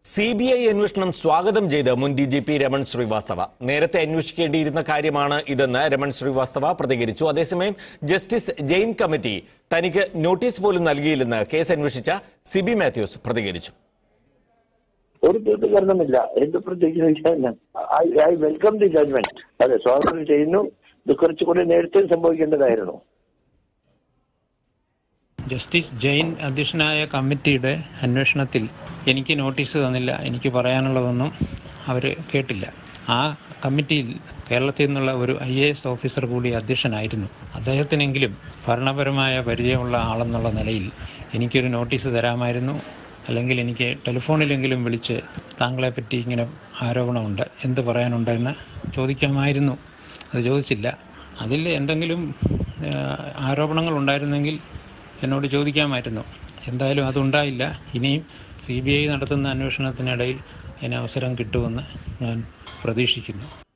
C B I അന്വേഷണം സ്വാഗതം ചെയ്ത് മുൻ D G P Raman Srivastava നേരത്തെ അന്വേഷിക്കേണ്ടിയിരുന്ന കാര്യമാണ് ഇതെന്ന് രമൺ ശ്രീവാസ്തവ പ്രതികരിച്ചു അതേസമയം ജസ്റ്റിസ് ജെയിൻ കമ്മിറ്റി തനിക്ക് നോട്ടീസ് പോലും നൽകിയില്ലെന്ന് കേസ് അന്വേഷിച്ച സിബി മാത്യൂസ് പ്രതികരിച്ചു ഒരു പ്രതികരണമില്ല എന്ത് പ്രത്യേകിച്ച് ഐ വെൽക്കം ദി ജഡ്മെന്റ് അതെ സ്വാഗതം ചെയ്യുന്നു ഇത് കുറച്ചുകൂടി നേരത്തെ സംഭവിക്കേണ്ടതായിരുന്നു ജസ്റ്റിസ് ജെയിൻ അധ്യക്ഷനായ കമ്മിറ്റിയുടെ അന്വേഷണത്തിൽ എനിക്ക് നോട്ടീസ് തന്നില്ല എനിക്ക് പറയാനുള്ളതൊന്നും അവർ കേട്ടില്ല ആ കമ്മിറ്റിയിൽ കേരളത്തിൽ നിന്നുള്ള ഒരു ഐ എ എസ് ഓഫീസർ കൂടി അധ്യക്ഷനായിരുന്നു അദ്ദേഹത്തിനെങ്കിലും ഭരണപരമായ പരിചയമുള്ള ആളെന്നുള്ള നിലയിൽ എനിക്കൊരു നോട്ടീസ് തരാമായിരുന്നു അല്ലെങ്കിൽ എനിക്ക് ടെലിഫോണിലെങ്കിലും വിളിച്ച് താങ്കളെ പറ്റി ഇങ്ങനെ ആരോപണമുണ്ട് എന്ത് പറയാനുണ്ടെന്ന് ചോദിക്കാമായിരുന്നു അത് ചോദിച്ചില്ല അതിൽ എന്തെങ്കിലും ആ, ആരോപണങ്ങൾ ഉണ്ടായിരുന്നെങ്കിൽ എന്നോട് ചോദിക്കാമായിരുന്നു എന്തായാലും അതുണ്ടായില്ല ഇനിയും സി ബി ഐ നടത്തുന്ന അന്വേഷണത്തിനിടയിൽ അതിന് അവസരം കിട്ടുമെന്ന് ഞാൻ പ്രതീക്ഷിക്കുന്നു